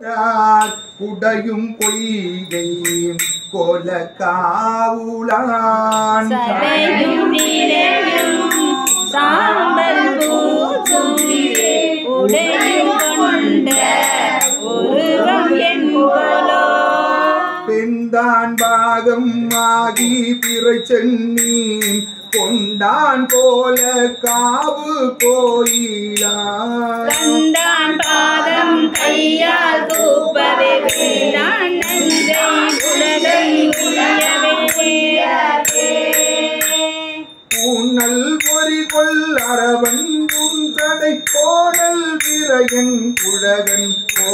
தார் குடையும் பொய்கை கோல காவுளான் சடையும் நீரையும் சாம்பல் பூசும் உடையும் கொண்ட உருவம் என் போலோ பெண்தான் பாகம் ஆகி பிறை சென்னி கொண்டான் போல காவு கோயிலான் கண்டான் பாதம் கையால் தூப்பவே வேண்டான் நஞ்சை உலகை உயவே பூனல் பொறிகொள் அரவன் புந்தடை கோடல் விரையன் குழகன்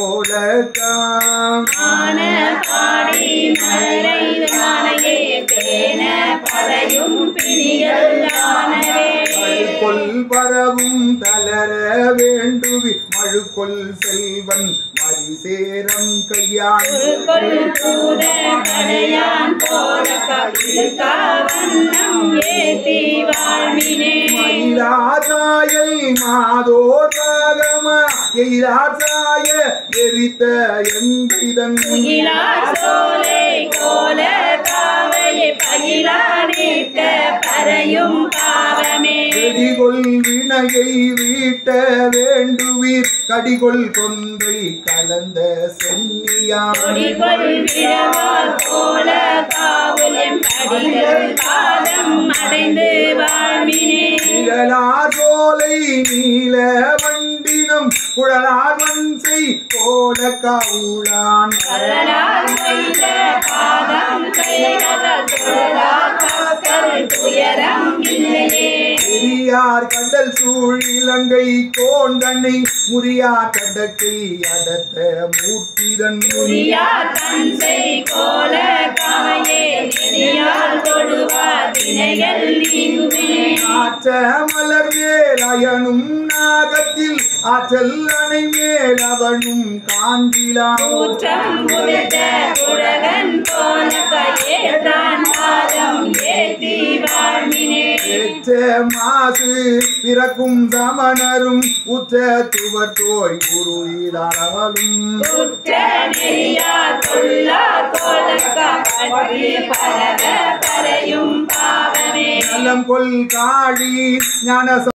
போலத்தான் ஆன பாடி மறை நாளையே பேன பறையும் பிணிகள் ஆனவே கொல் பரவும் தளர வேண்டுவி மழுக்கொல் செல்வன் மரிசேரம் கையான் கொல் பூத கடையான் போல கவிழ்கா வண்ணம் ஏத்தி வாழ்வினே மயிலாசாயை மாதோராகமா எயிலாசாய எரித்த எந்திதன் முகிலார் சோலை கோல காவையை பகிலாடித்த பறையும் பாவமே வெடிகொள் வினையை வீட்ட வேண்டுவீர் கடிகொள் கொன்றை கலந்த சென்னியான் கொடிகொள் விழவார் போல காவுலம் படிகள் பாதம் அடைந்து வாழ்வினே நிழலார் சோலை நீல வண்டினம் குழலார் வன்சை போல கவுளான் கல்லால் கொய்த பாதம் கைகளால் தொழலார் பக்கல் துயரம் இல்லையே பெரியார் கடல் சூழ் இலங்கை கோண்டனை முறியா கடக்கை அடத்த மூர்த்திதன் புரியா தன்சை கோல காவையே நெறியால் தொழுவார் வினைகள் நீங்குமே ஆற்ற மலர் மேல் அயனும் நாகத்தில் ஆற்றல் அணை மேல் அவனும் காண்கிலான் ஊற்றம் உடைத்த குழகன் போல கையேற்றான் பாதம் ஏத்தி வாழ்வினே ஏற்ற மாசு பிறக்கும் சமணரும் உற்ற துவத்தோய் குருயிலாளரும் குற்ற நெறியா கொள்ளா கோலக்கா பற்றி பரவ பறையும் பாவமே நலம் கொல் காழி ஞான